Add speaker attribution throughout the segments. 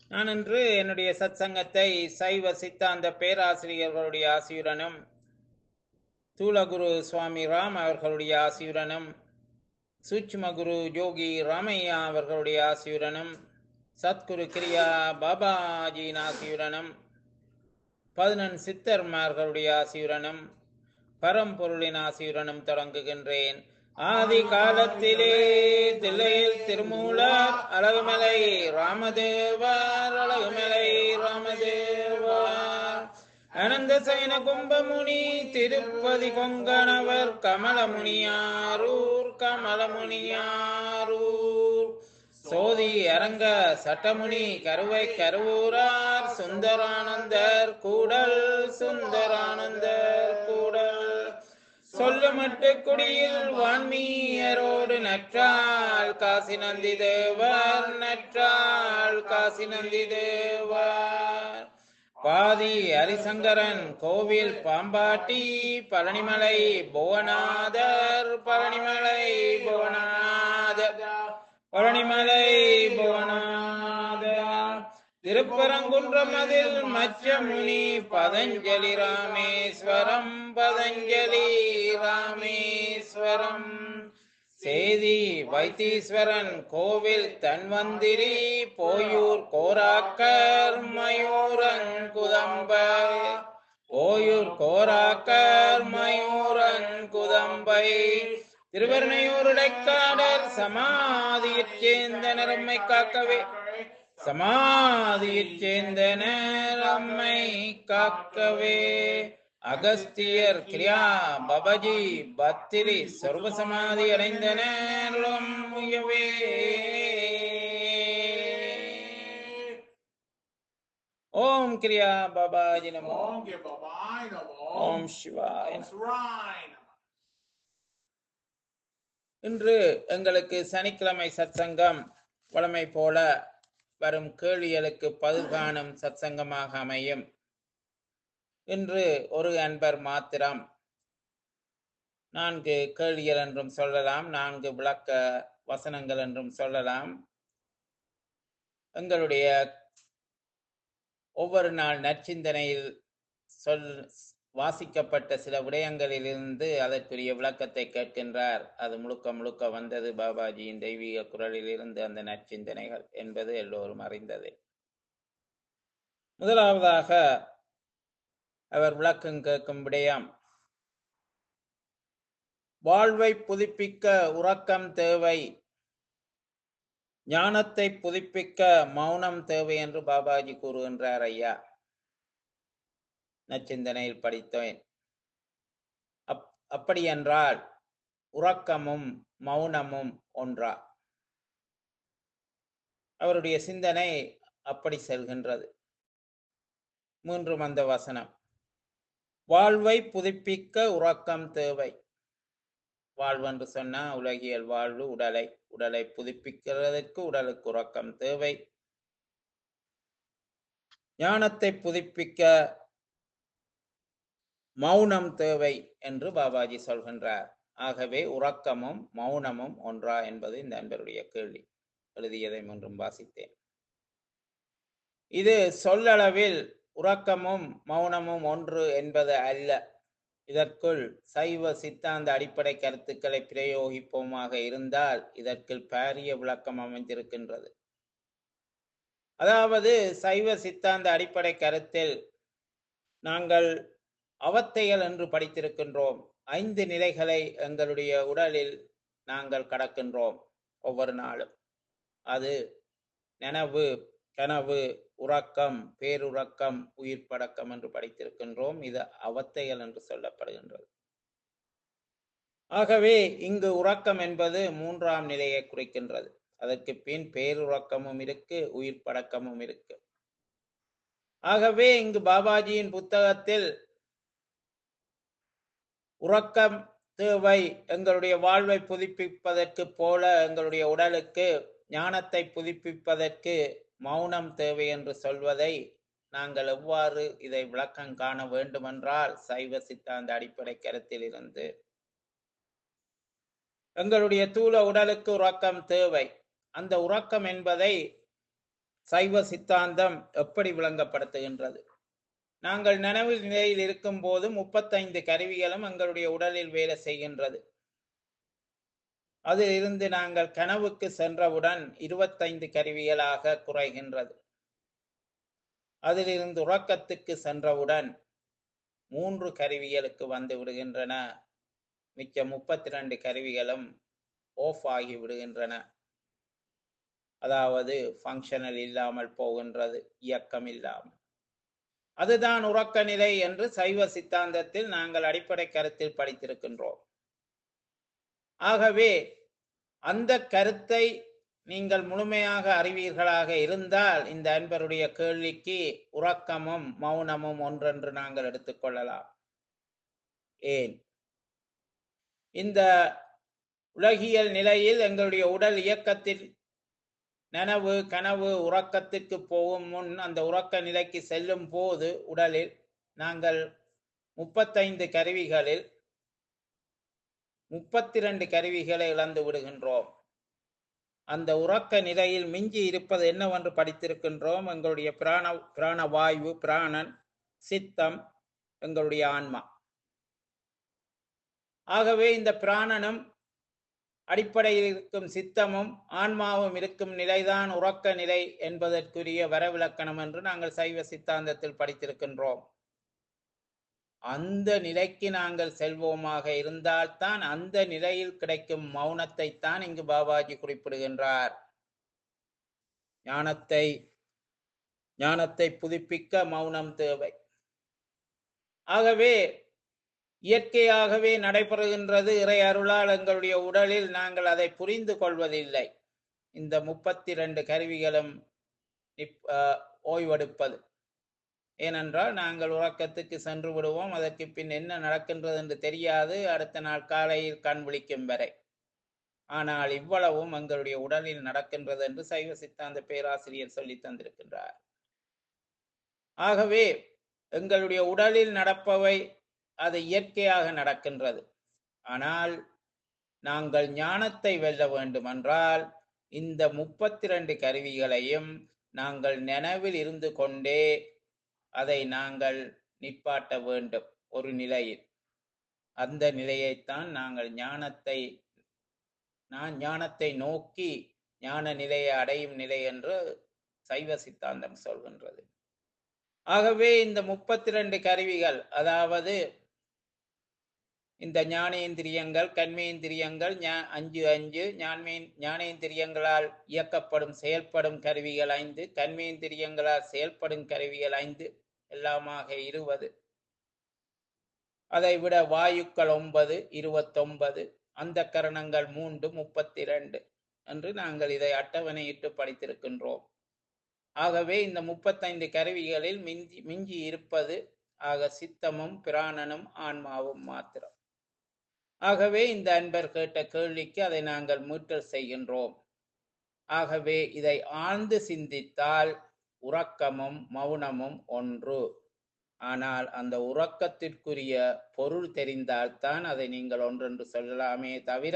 Speaker 1: நான் இன்று என்னுடைய சத்சங்கத்தை சைவ சித்தாந்த பேராசிரியர்களுடைய ஆசியுடனும் தூலகுரு சுவாமி ராம் அவர்களுடைய ஆசியுடனும் சூட்சும குரு யோகி ராமையா அவர்களுடைய ஆசியுடனும் சத்குரு கிரியா பாபாஜியின் ஆசியுடனும் பதினெண் சித்தர்மார்களுடைய ஆசியுடனும் பரம்பொருளின் ஆசியுடனும் தொடங்குகின்றேன் ஆதி காலத்திலே தில்லையில் திருமூலர் அழகுமலை ராமதேவர் அழகுமலை ராமதேவர் அனந்த சைன கும்பமுனி திருப்பதி கொங்கணவர் கமலமுனியாரூர் கமலமுனியாரூர் சோதி அரங்க சட்டமுனி கருவை கருவூரார் சுந்தரானந்தர் கூடல் சுந்தரானந்தர் கூடல் சொல்லமட்டு குடியில் வான்மீயரோடு நற்றாள் காசி நந்தி தேவர் நற்றாள் காசி நந்தி தேவர் பாதி ஹரிசங்கரன் கோவில் பாம்பாட்டி பழனிமலை புவனாதர் பழனிமலை புவனாதர் பழனிமலை புவனாதர் திருப்பரங்குன்றமதில் மச்சமுனி பதஞ்சலி ராமேஸ்வரம் பதஞ்சலி ராமேஸ்வரம் சேதி வைத்தீஸ்வரன் கோவில் தன்வந்திரி போயூர் கோராக்கர் மயூரங்குதம்பை ஓயூர் கோராக்கர் மயூரங்குதம்பை திருவர்ணையூர் இடைக்காடர் சமாதியைச் சேர்ந்த நரம்மை காக்கவே சமாதியைச் சேர்ந்தனர் அம்மை காக்கவே அகஸ்தியர் கிரியா பபஜி பத்திரி சர்வசமாதி அடைந்தனரும் முயவே ஓம் கிரியா பாபாஜி நமோ
Speaker 2: Om Gir Babai Namo.
Speaker 1: ஓம் சிவாய
Speaker 2: Om Sarai Namo.
Speaker 1: இன்று எங்களுக்கு சனிக்கிழமை சத்சங்கம் வழமை போல வரும் கேள்விகளுக்கு பதில் காணும் சத்சங்கமாக அமையும் இன்று ஒரு அன்பர் மாத்திரம் நான்கு கேள்விகள் என்றும் சொல்லலாம் நான்கு விளக்க வசனங்கள் என்றும் சொல்லலாம் எங்களுடைய ஒவ்வொரு நாள் நற்சிந்தனையில் சொல் வாசிக்கப்பட்ட சில விடயங்களிலிருந்து அதற்குரிய விளக்கத்தை கேட்கின்றார் அது முழுக்க முழுக்க வந்தது பாபாஜியின் தெய்வீக குரலிலிருந்து அந்த நற்சிந்தனைகள் என்பது எல்லோரும் அறிந்தது முதலாவதாக அவர் விளக்கம் கேட்கும் விடயம் வாழ்வை புதுப்பிக்க உறக்கம் தேவை ஞானத்தை புதுப்பிக்க மௌனம் தேவை என்று பாபாஜி கூறுகின்றார் ஐயா நச்சிந்தனையில் படித்தேன் அப் அப்படி என்றால் உறக்கமும் மௌனமும் ஒன்றா அவருடைய சிந்தனை அப்படி செல்கின்றது மூன்று மந்த வசனம் வாழ்வை புதுப்பிக்க உறக்கம் தேவை வாழ்வென்று சொன்னா உலகியல் வாழ்வு உடலை உடலை புதுப்பிக்கிறதற்கு உடலுக்கு உறக்கம் தேவை ஞானத்தை புதுப்பிக்க மௌனம் தேவை என்று பாபாஜி சொல்கின்றார் ஆகவே உறக்கமும் மௌனமும் ஒன்றா என்பது இந்த அன்பருடைய கேள்வி எழுதியதை முன்றும் வாசித்தேன் இது சொல்லளவில் உறக்கமும் மௌனமும் ஒன்று என்பது அல்ல இதற்குள் சைவ சித்தாந்த அடிப்படை கருத்துக்களை பிரயோகிப்போமாக இருந்தால் இதற்குள் பாரிய விளக்கம் அமைந்திருக்கின்றது அதாவது சைவ சித்தாந்த அடிப்படை கருத்தில் நாங்கள் அவத்தைகள் என்று படித்திருக்கின்றோம் ஐந்து நிலைகளை எங்களுடைய உடலில் நாங்கள் கடக்கின்றோம் ஒவ்வொரு நாளும் அது நனவு கனவு உறக்கம் பேருறக்கம் உயிர் படக்கம் என்று படித்திருக்கின்றோம் இது அவத்தைகள் என்று சொல்லப்படுகின்றது ஆகவே இங்கு உறக்கம் என்பது மூன்றாம் நிலையை குறிக்கின்றது அதற்கு பின் பேருறக்கமும் இருக்கு உயிர் படக்கமும் இருக்கு ஆகவே இங்கு பாபாஜியின் புத்தகத்தில் உறக்கம் தேவை எங்களுடைய வாழ்வை புதுப்பிப்பதற்கு போல எங்களுடைய உடலுக்கு ஞானத்தை புதுப்பிப்பதற்கு மௌனம் தேவை என்று சொல்வதை நாங்கள் எவ்வாறு இதை விளக்கம் காண வேண்டுமென்றால் சைவ சித்தாந்த அடிப்படை கருத்தில் இருந்து எங்களுடைய தூல உடலுக்கு உறக்கம் தேவை அந்த உறக்கம் என்பதை சைவ சித்தாந்தம் எப்படி விளங்கப்படுத்துகின்றது நாங்கள் நனவு நிலையில் இருக்கும் போது முப்பத்தைந்து கருவிகளும் எங்களுடைய உடலில் வேலை செய்கின்றது அதில் இருந்து நாங்கள் கனவுக்கு சென்றவுடன் இருபத்தைந்து கருவிகளாக குறைகின்றது அதிலிருந்து உறக்கத்துக்கு சென்றவுடன் மூன்று கருவிகளுக்கு வந்து விடுகின்றன மிச்ச முப்பத்தி ரெண்டு கருவிகளும் ஆஃப் ஆகி விடுகின்றன அதாவது ஃபங்க்ஷனல் இல்லாமல் போகின்றது இயக்கம் இல்லாமல் அதுதான் உறக்க நிலை என்று சைவ சித்தாந்தத்தில் நாங்கள் அடிப்படை கருத்தில் படித்திருக்கின்றோம் ஆகவே அந்த கருத்தை நீங்கள் முழுமையாக அறிவீர்களாக இருந்தால் இந்த அன்பருடைய கேள்விக்கு உறக்கமும் மௌனமும் ஒன்றென்று நாங்கள் எடுத்துக்கொள்ளலாம் ஏன் இந்த உலகியல் நிலையில் எங்களுடைய உடல் இயக்கத்தில் நனவு கனவு உறக்கத்திற்கு போகும் முன் அந்த உறக்க நிலைக்கு செல்லும் போது உடலில் நாங்கள் முப்பத்தைந்து கருவிகளில் முப்பத்தி ரெண்டு கருவிகளை இழந்து விடுகின்றோம் அந்த உறக்க நிலையில் மிஞ்சி இருப்பது என்னவென்று படித்திருக்கின்றோம் எங்களுடைய பிராண பிராணவாயு பிராணன் சித்தம் எங்களுடைய ஆன்மா ஆகவே இந்த பிராணனும் அடிப்படையில் இருக்கும் சித்தமும் ஆன்மாவும் இருக்கும் நிலைதான் உறக்க நிலை என்பதற்குரிய வரவிலக்கணம் என்று நாங்கள் சைவ சித்தாந்தத்தில் படித்திருக்கின்றோம் அந்த நிலைக்கு நாங்கள் செல்வோமாக இருந்தால்தான் அந்த நிலையில் கிடைக்கும் மௌனத்தை தான் இங்கு பாபாஜி குறிப்பிடுகின்றார் ஞானத்தை ஞானத்தை புதுப்பிக்க மௌனம் தேவை ஆகவே இயற்கையாகவே நடைபெறுகின்றது இறை அருளால் எங்களுடைய உடலில் நாங்கள் அதை புரிந்து கொள்வதில்லை இந்த முப்பத்தி ரெண்டு கருவிகளும் ஓய்வெடுப்பது ஏனென்றால் நாங்கள் உறக்கத்துக்கு சென்று விடுவோம் அதற்கு பின் என்ன நடக்கின்றது என்று தெரியாது அடுத்த நாள் காலையில் கண் விழிக்கும் வரை ஆனால் இவ்வளவும் எங்களுடைய உடலில் நடக்கின்றது என்று சைவ சித்தாந்த பேராசிரியர் சொல்லி தந்திருக்கின்றார் ஆகவே எங்களுடைய உடலில் நடப்பவை அது இயற்கையாக நடக்கின்றது ஆனால் நாங்கள் ஞானத்தை வெல்ல வேண்டுமென்றால் இந்த முப்பத்தி ரெண்டு கருவிகளையும் நாங்கள் நினைவில் இருந்து கொண்டே அதை நாங்கள் நிப்பாட்ட வேண்டும் ஒரு நிலையில் அந்த நிலையைத்தான் நாங்கள் ஞானத்தை நான் ஞானத்தை நோக்கி ஞான நிலையை அடையும் நிலை என்று சைவ சித்தாந்தம் சொல்கின்றது ஆகவே இந்த முப்பத்தி ரெண்டு கருவிகள் அதாவது இந்த ஞானேந்திரியங்கள் கண்மேந்திரியங்கள் அஞ்சு அஞ்சு ஞான்மே ஞானேந்திரியங்களால் இயக்கப்படும் செயல்படும் கருவிகள் ஐந்து கண்மேந்திரியங்களால் செயல்படும் கருவிகள் ஐந்து எல்லாமாக இருபது அதை விட வாயுக்கள் ஒன்பது இருபத்தொன்பது அந்த கரணங்கள் மூன்று முப்பத்தி ரெண்டு என்று நாங்கள் இதை அட்டவணையிட்டு படித்திருக்கின்றோம் ஆகவே இந்த முப்பத்தைந்து கருவிகளில் மிஞ்சி மிஞ்சி இருப்பது ஆக சித்தமும் பிராணனும் ஆன்மாவும் மாத்திரம் ஆகவே இந்த அன்பர் கேட்ட கேள்விக்கு அதை நாங்கள் மீட்டல் செய்கின்றோம் ஆகவே இதை ஆழ்ந்து சிந்தித்தால் உறக்கமும் மௌனமும் ஒன்று ஆனால் அந்த உறக்கத்திற்குரிய பொருள் தெரிந்தால்தான் அதை நீங்கள் ஒன்றென்று சொல்லலாமே தவிர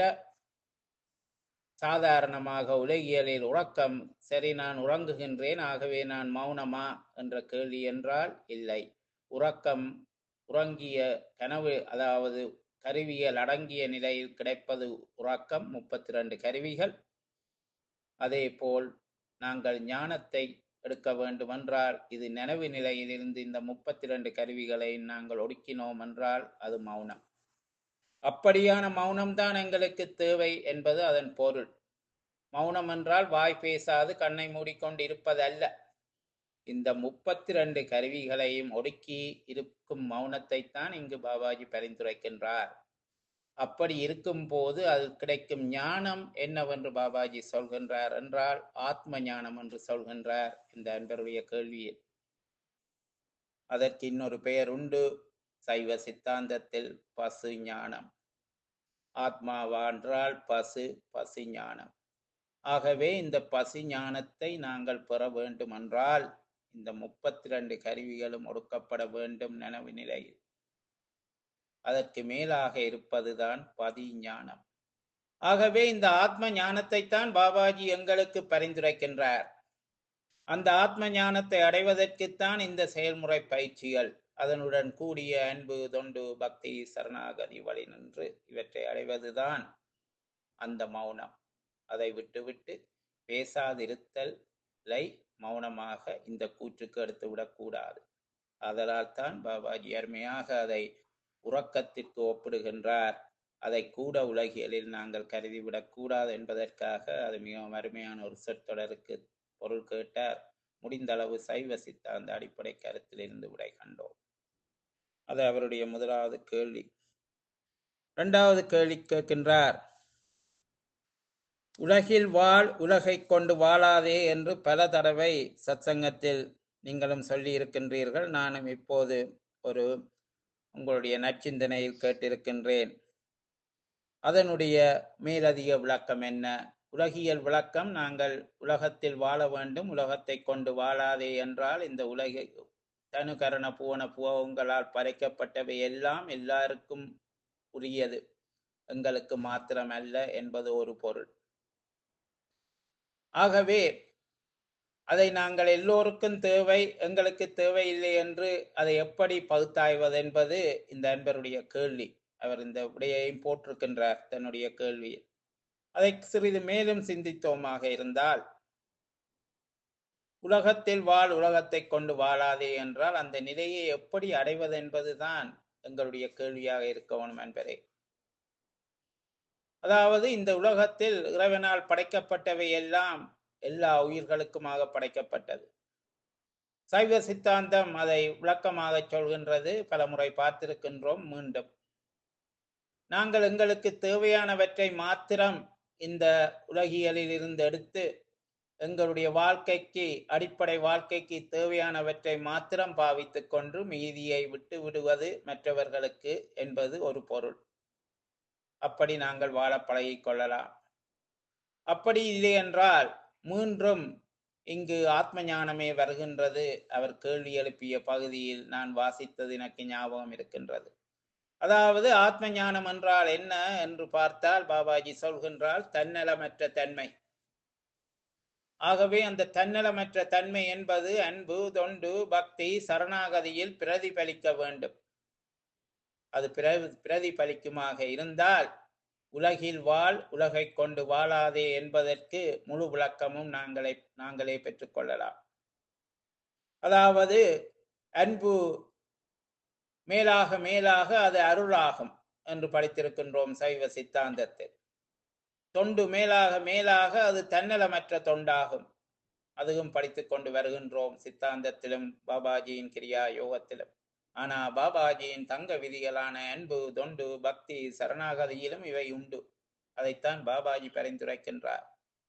Speaker 1: சாதாரணமாக உலகியலில் உறக்கம் சரி நான் உறங்குகின்றேன் ஆகவே நான் மௌனமா என்ற கேள்வி என்றால் இல்லை உறக்கம் உறங்கிய கனவு அதாவது கருவிகள் அடங்கிய நிலையில் கிடைப்பது உறக்கம் முப்பத்தி ரெண்டு கருவிகள் அதே போல் நாங்கள் ஞானத்தை எடுக்க வேண்டுமென்றால் இது நினைவு நிலையிலிருந்து இந்த முப்பத்தி ரெண்டு கருவிகளை நாங்கள் ஒடுக்கினோம் என்றால் அது மௌனம் அப்படியான மௌனம்தான் எங்களுக்கு தேவை என்பது அதன் பொருள் மௌனம் என்றால் வாய் பேசாது கண்ணை மூடிக்கொண்டு இருப்பதல்ல இந்த முப்பத்தி ரெண்டு கருவிகளையும் ஒடுக்கி இருக்கும் மௌனத்தை தான் இங்கு பாபாஜி பரிந்துரைக்கின்றார் அப்படி இருக்கும் போது அது கிடைக்கும் ஞானம் என்னவென்று பாபாஜி சொல்கின்றார் என்றால் ஆத்ம ஞானம் என்று சொல்கின்றார் இந்த அன்பருடைய கேள்வியில் அதற்கு இன்னொரு பெயர் உண்டு சைவ சித்தாந்தத்தில் பசு ஞானம் ஆத்மாவான்றால் பசு பசு ஞானம் ஆகவே இந்த பசு ஞானத்தை நாங்கள் பெற வேண்டுமென்றால் இந்த முப்பத்தி ரெண்டு கருவிகளும் ஒடுக்கப்பட வேண்டும் நனவு நிலையில் அதற்கு மேலாக இருப்பதுதான் பதி ஞானம் ஆகவே இந்த ஆத்ம ஞானத்தை தான் பாபாஜி எங்களுக்கு பரிந்துரைக்கின்றார் அந்த ஆத்ம ஞானத்தை அடைவதற்குத்தான் இந்த செயல்முறை பயிற்சிகள் அதனுடன் கூடிய அன்பு தொண்டு பக்தி சரணாகதி வழி நின்று இவற்றை அடைவதுதான் அந்த மௌனம் அதை விட்டுவிட்டு பேசாதிருத்தலை மௌனமாக இந்த கூற்றுக்கு எடுத்து விடக்கூடாது அதனால் தான் பாபாஜி அருமையாக அதை உறக்கத்திற்கு ஒப்பிடுகின்றார் அதை கூட உலகியலில் நாங்கள் கருதிவிடக் கூடாது என்பதற்காக அது மிகவும் அருமையான ஒரு சொற்றொடருக்கு பொருள் கேட்டார் முடிந்த அளவு சைவ சித்தாந்த அடிப்படை கருத்திலிருந்து விடை கண்டோம் அது அவருடைய முதலாவது கேள்வி இரண்டாவது கேள்வி கேட்கின்றார் உலகில் வாழ் உலகை கொண்டு வாழாதே என்று பல தடவை சத்சங்கத்தில் நீங்களும் சொல்லி இருக்கின்றீர்கள் நானும் இப்போது ஒரு உங்களுடைய நற்சிந்தனையில் கேட்டிருக்கின்றேன் அதனுடைய மேலதிக விளக்கம் என்ன உலகியல் விளக்கம் நாங்கள் உலகத்தில் வாழ வேண்டும் உலகத்தை கொண்டு வாழாதே என்றால் இந்த உலகை தனுகரண புவன புவங்களால் படைக்கப்பட்டவை எல்லாம் எல்லாருக்கும் உரியது எங்களுக்கு மாத்திரமல்ல என்பது ஒரு பொருள் ஆகவே அதை நாங்கள் எல்லோருக்கும் தேவை எங்களுக்கு தேவையில்லை என்று அதை எப்படி பகுத்தாய்வது என்பது இந்த அன்பருடைய கேள்வி அவர் இந்த விடையையும் போட்டிருக்கின்றார் தன்னுடைய கேள்வியில் அதை சிறிது மேலும் சிந்தித்தோமாக இருந்தால் உலகத்தில் வாழ் உலகத்தை கொண்டு வாழாதே என்றால் அந்த நிலையை எப்படி அடைவது என்பதுதான் எங்களுடைய கேள்வியாக இருக்க வேணும் என்பதை அதாவது இந்த உலகத்தில் இறைவனால் படைக்கப்பட்டவை எல்லாம் எல்லா உயிர்களுக்குமாக படைக்கப்பட்டது சைவ சித்தாந்தம் அதை விளக்கமாக சொல்கின்றது பல முறை பார்த்திருக்கின்றோம் மீண்டும் நாங்கள் எங்களுக்கு தேவையானவற்றை மாத்திரம் இந்த உலகியலில் இருந்து எடுத்து எங்களுடைய வாழ்க்கைக்கு அடிப்படை வாழ்க்கைக்கு தேவையானவற்றை மாத்திரம் பாவித்துக் கொண்டு மீதியை விட்டு விடுவது மற்றவர்களுக்கு என்பது ஒரு பொருள் அப்படி நாங்கள் வாழ பழகிக் கொள்ளலாம் அப்படி இல்லை என்றால் மீண்டும் இங்கு ஆத்ம ஞானமே வருகின்றது அவர் கேள்வி எழுப்பிய பகுதியில் நான் வாசித்தது எனக்கு ஞாபகம் இருக்கின்றது அதாவது ஆத்ம ஞானம் என்றால் என்ன என்று பார்த்தால் பாபாஜி சொல்கின்றால் தன்னலமற்ற தன்மை ஆகவே அந்த தன்னலமற்ற தன்மை என்பது அன்பு தொண்டு பக்தி சரணாகதியில் பிரதிபலிக்க வேண்டும் அது பிரதிபலிக்குமாக இருந்தால் உலகில் வாழ் உலகை கொண்டு வாழாதே என்பதற்கு முழு விளக்கமும் நாங்களே நாங்களே பெற்றுக்கொள்ளலாம் அதாவது அன்பு மேலாக மேலாக அது அருளாகும் என்று படித்திருக்கின்றோம் சைவ சித்தாந்தத்தில் தொண்டு மேலாக மேலாக அது தன்னலமற்ற தொண்டாகும் அதுவும் படித்துக் கொண்டு வருகின்றோம் சித்தாந்தத்திலும் பாபாஜியின் கிரியா யோகத்திலும் ஆனா பாபாஜியின் தங்க விதிகளான அன்பு தொண்டு பக்தி சரணாகதியிலும் இவை உண்டு அதைத்தான் பாபாஜி பரிந்துரைக்கின்றார்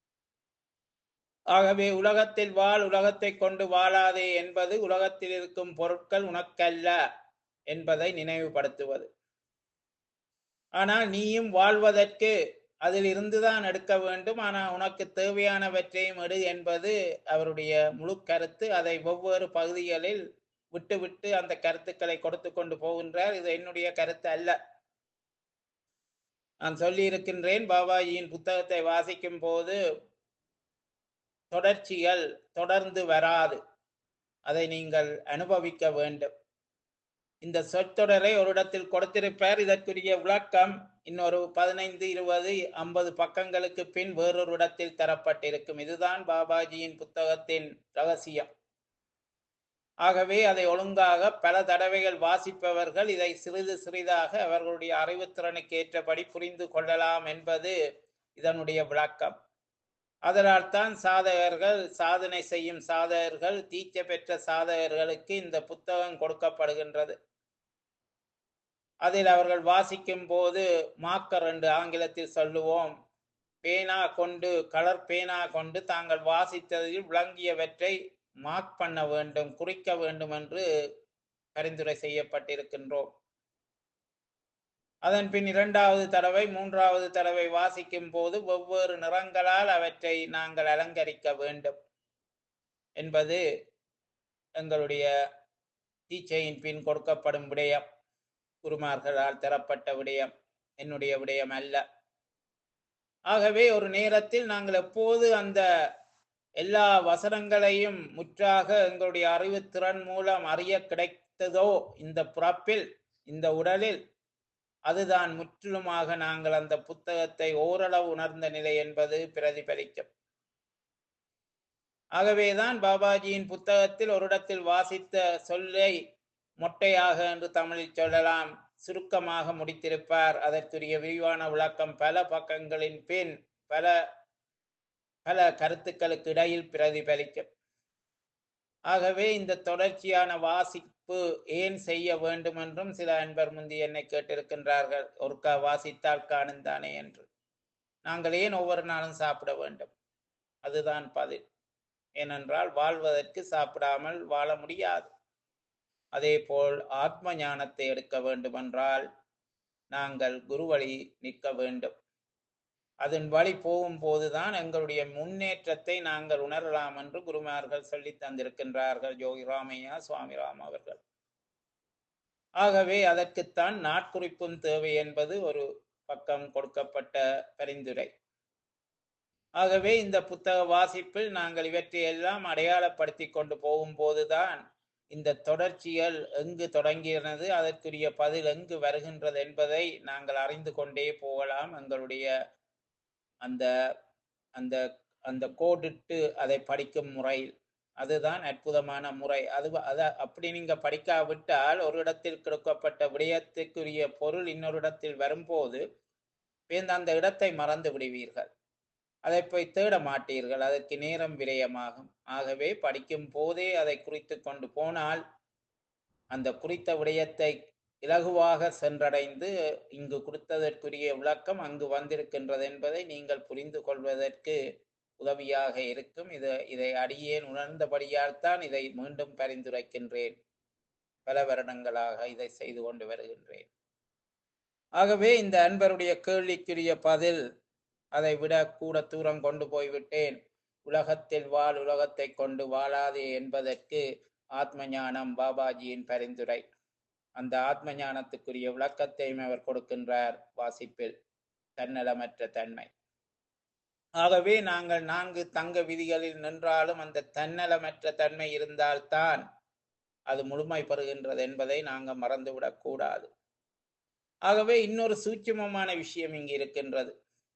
Speaker 1: ஆகவே உலகத்தில் வாழ் உலகத்தை கொண்டு வாழாதே என்பது உலகத்தில் இருக்கும் பொருட்கள் உனக்கல்ல என்பதை நினைவுபடுத்துவது ஆனால் நீயும் வாழ்வதற்கு அதில் இருந்துதான் எடுக்க வேண்டும் ஆனால் உனக்கு தேவையானவற்றையும் எடு என்பது அவருடைய முழு கருத்து அதை ஒவ்வொரு பகுதிகளில் விட்டு விட்டு அந்த கருத்துக்களை கொடுத்து கொண்டு போகின்றார் இது என்னுடைய கருத்து அல்ல நான் சொல்லி இருக்கின்றேன் பாபாஜியின் புத்தகத்தை வாசிக்கும் போது தொடர்ச்சிகள் தொடர்ந்து வராது அதை நீங்கள் அனுபவிக்க வேண்டும் இந்த சொற்றொடரை ஒரு இடத்தில் கொடுத்திருப்பார் இதற்குரிய விளக்கம் இன்னொரு பதினைந்து இருபது ஐம்பது பக்கங்களுக்கு பின் வேறொரு இடத்தில் தரப்பட்டிருக்கும் இதுதான் பாபாஜியின் புத்தகத்தின் ரகசியம் ஆகவே அதை ஒழுங்காக பல தடவைகள் வாசிப்பவர்கள் இதை சிறிது சிறிதாக அவர்களுடைய அறிவுத்திறனுக்கு ஏற்றபடி புரிந்து கொள்ளலாம் என்பது இதனுடைய விளக்கம் அதனால் தான் சாதகர்கள் சாதனை செய்யும் சாதகர்கள் தீட்சை பெற்ற சாதகர்களுக்கு இந்த புத்தகம் கொடுக்கப்படுகின்றது அதில் அவர்கள் வாசிக்கும் போது மாக்கர் என்று ஆங்கிலத்தில் சொல்லுவோம் பேனா கொண்டு கலர் பேனா கொண்டு தாங்கள் வாசித்ததில் விளங்கியவற்றை மார்க் பண்ண வேண்டும் குறிக்க வேண்டும் என்று பரிந்துரை செய்யப்பட்டிருக்கின்றோம் அதன் பின் இரண்டாவது தடவை மூன்றாவது தடவை வாசிக்கும் போது ஒவ்வொரு நிறங்களால் அவற்றை நாங்கள் அலங்கரிக்க வேண்டும் என்பது எங்களுடைய தீட்சையின் பின் கொடுக்கப்படும் விடயம் குருமார்களால் தரப்பட்ட விடயம் என்னுடைய விடயம் அல்ல ஆகவே ஒரு நேரத்தில் நாங்கள் எப்போது அந்த எல்லா வசனங்களையும் முற்றாக எங்களுடைய அறிவுத்திறன் மூலம் அறிய கிடைத்ததோ இந்த பிறப்பில் இந்த உடலில் அதுதான் முற்றிலுமாக நாங்கள் அந்த புத்தகத்தை ஓரளவு உணர்ந்த நிலை என்பது பிரதிபலிக்கும் ஆகவேதான் பாபாஜியின் புத்தகத்தில் ஒரு இடத்தில் வாசித்த சொல்லை மொட்டையாக என்று தமிழில் சொல்லலாம் சுருக்கமாக முடித்திருப்பார் அதற்குரிய விரிவான விளக்கம் பல பக்கங்களின் பின் பல பல கருத்துக்களுக்கு இடையில் பிரதிபலிக்கும் ஆகவே இந்த தொடர்ச்சியான வாசிப்பு ஏன் செய்ய வேண்டும் என்றும் சில அன்பர் முந்தி என்னை கேட்டிருக்கின்றார்கள் ஒருக்கா வாசித்தால் காணும் தானே என்று நாங்கள் ஏன் ஒவ்வொரு நாளும் சாப்பிட வேண்டும் அதுதான் பதில் ஏனென்றால் வாழ்வதற்கு சாப்பிடாமல் வாழ முடியாது அதேபோல் ஆத்ம ஞானத்தை எடுக்க வேண்டுமென்றால் நாங்கள் குருவழி நிற்க வேண்டும் அதன் வழி போகும்போதுதான் எங்களுடைய முன்னேற்றத்தை நாங்கள் உணரலாம் என்று குருமார்கள் சொல்லி தந்திருக்கின்றார்கள் யோகி ராமையா சுவாமி ராம் அவர்கள் ஆகவே அதற்குத்தான் நாட்குறிப்பும் தேவை என்பது ஒரு பக்கம் கொடுக்கப்பட்ட பரிந்துரை ஆகவே இந்த புத்தக வாசிப்பில் நாங்கள் இவற்றை எல்லாம் அடையாளப்படுத்தி கொண்டு போகும்போதுதான் இந்த தொடர்ச்சிகள் எங்கு தொடங்கினது அதற்குரிய பதில் எங்கு வருகின்றது என்பதை நாங்கள் அறிந்து கொண்டே போகலாம் எங்களுடைய அந்த அந்த அந்த கோடிட்டு அதை படிக்கும் முறை அதுதான் அற்புதமான முறை அது அத அப்படி நீங்க படிக்காவிட்டால் ஒரு இடத்தில் கொடுக்கப்பட்ட விடயத்துக்குரிய பொருள் இன்னொரு இடத்தில் வரும்போது அந்த இடத்தை மறந்து விடுவீர்கள் அதை போய் தேட மாட்டீர்கள் அதற்கு நேரம் விரயமாகும் ஆகவே படிக்கும் போதே அதை குறித்து கொண்டு போனால் அந்த குறித்த விடயத்தை இலகுவாக சென்றடைந்து இங்கு கொடுத்ததற்குரிய விளக்கம் அங்கு வந்திருக்கின்றது என்பதை நீங்கள் புரிந்து கொள்வதற்கு உதவியாக இருக்கும் இது இதை அடியேன் உணர்ந்தபடியால் தான் இதை மீண்டும் பரிந்துரைக்கின்றேன் பல வருடங்களாக இதை செய்து கொண்டு வருகின்றேன் ஆகவே இந்த அன்பருடைய கேள்விக்குரிய பதில் அதை விட கூட தூரம் கொண்டு போய்விட்டேன் உலகத்தில் வாழ் உலகத்தை கொண்டு வாழாதே என்பதற்கு ஆத்ம ஞானம் பாபாஜியின் பரிந்துரை அந்த ஆத்ம ஞானத்துக்குரிய விளக்கத்தையும் அவர் கொடுக்கின்றார் வாசிப்பில் தன்னலமற்ற தன்மை ஆகவே நாங்கள் நான்கு தங்க விதிகளில் நின்றாலும் அந்த தன்னலமற்ற தன்மை இருந்தால்தான் அது முழுமை பெறுகின்றது என்பதை நாங்கள் மறந்துவிடக் கூடாது ஆகவே இன்னொரு சூட்சுமமான விஷயம் இங்கு இருக்கின்றது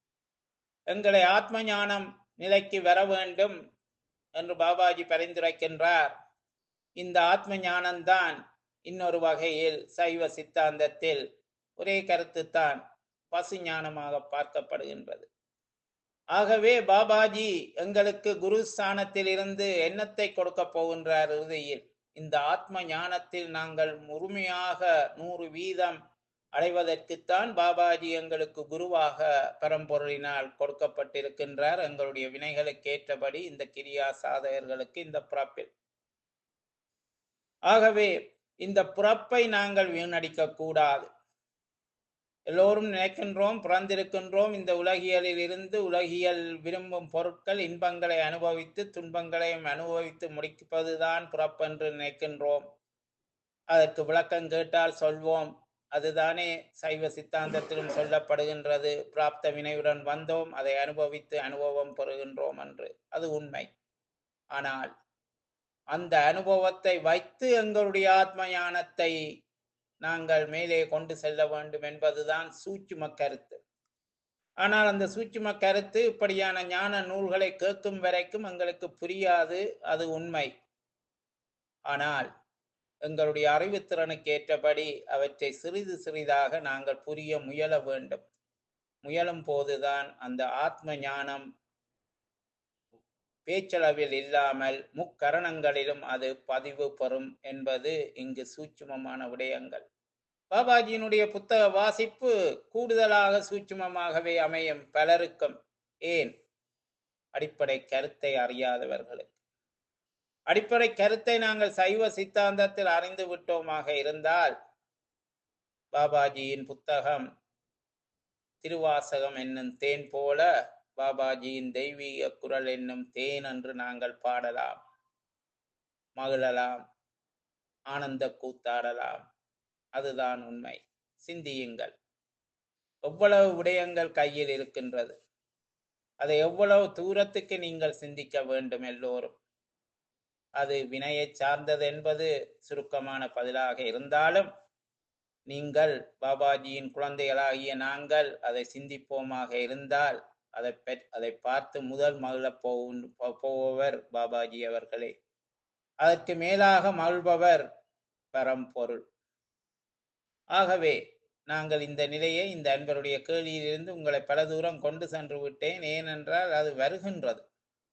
Speaker 1: எங்களை ஆத்ம ஞானம் நிலைக்கு வர வேண்டும் என்று பாபாஜி பரிந்துரைக்கின்றார் இந்த ஆத்ம ஞானம்தான் இன்னொரு வகையில் சைவ சித்தாந்தத்தில் ஒரே கருத்துத்தான் பசு ஞானமாக பார்க்கப்படுகின்றது ஆகவே பாபாஜி எங்களுக்கு குரு ஸ்தானத்தில் இருந்து எண்ணத்தை கொடுக்க போகின்றார் இறுதியில் இந்த ஆத்ம ஞானத்தில் நாங்கள் முழுமையாக நூறு வீதம் அடைவதற்குத்தான் பாபாஜி எங்களுக்கு குருவாக பரம்பொருளினால் கொடுக்கப்பட்டிருக்கின்றார் எங்களுடைய வினைகளுக்கு ஏற்றபடி இந்த கிரியா சாதகர்களுக்கு இந்த பிறப்பில் ஆகவே இந்த பிறப்பை நாங்கள் வீணடிக்க கூடாது எல்லோரும் நினைக்கின்றோம் பிறந்திருக்கின்றோம் இந்த உலகியலில் இருந்து உலகியல் விரும்பும் பொருட்கள் இன்பங்களை அனுபவித்து துன்பங்களையும் அனுபவித்து முடிப்பதுதான் பிறப்பென்று நினைக்கின்றோம் அதற்கு விளக்கம் கேட்டால் சொல்வோம் அதுதானே சைவ சித்தாந்தத்திலும் சொல்லப்படுகின்றது பிராப்த வினையுடன் வந்தோம் அதை அனுபவித்து அனுபவம் பெறுகின்றோம் என்று அது உண்மை ஆனால் அந்த அனுபவத்தை வைத்து எங்களுடைய ஆத்ம ஞானத்தை நாங்கள் மேலே கொண்டு செல்ல வேண்டும் என்பதுதான் சூட்சும கருத்து ஆனால் அந்த சூட்சும கருத்து இப்படியான ஞான நூல்களை கேட்கும் வரைக்கும் எங்களுக்கு புரியாது அது உண்மை ஆனால் எங்களுடைய அறிவுத்திறனுக்கு ஏற்றபடி அவற்றை சிறிது சிறிதாக நாங்கள் புரிய முயல வேண்டும் முயலும் போதுதான் அந்த ஆத்ம ஞானம் பேச்சளவில் இல்லாமல் முக்கரணங்களிலும் அது பதிவு பெறும் என்பது இங்கு சூட்சுமமான விடயங்கள் பாபாஜியினுடைய புத்தக வாசிப்பு கூடுதலாக சூட்சுமமாகவே அமையும் பலருக்கும் ஏன் அடிப்படை கருத்தை அறியாதவர்களுக்கு அடிப்படை கருத்தை நாங்கள் சைவ சித்தாந்தத்தில் அறிந்து விட்டோமாக இருந்தால் பாபாஜியின் புத்தகம் திருவாசகம் என்னும் தேன் போல பாபாஜியின் தெய்வீக குரல் என்னும் தேன் என்று நாங்கள் பாடலாம் மகிழலாம் ஆனந்த கூத்தாடலாம் அதுதான் உண்மை சிந்தியுங்கள் எவ்வளவு விடயங்கள் கையில் இருக்கின்றது அதை எவ்வளவு தூரத்துக்கு நீங்கள் சிந்திக்க வேண்டும் எல்லோரும் அது வினையை சார்ந்தது என்பது சுருக்கமான பதிலாக இருந்தாலும் நீங்கள் பாபாஜியின் குழந்தைகளாகிய நாங்கள் அதை சிந்திப்போமாக இருந்தால் அதை பெற் அதை பார்த்து முதல் மகிழப் போகும் போ- போபவர் பாபாஜி அவர்களே அதற்கு மேலாக மகிழ்பவர் பரம்பொருள் ஆகவே நாங்கள் இந்த நிலையை இந்த அன்பருடைய கேள்வியிலிருந்து உங்களை பல தூரம் கொண்டு சென்று விட்டேன் ஏனென்றால் அது வருகின்றது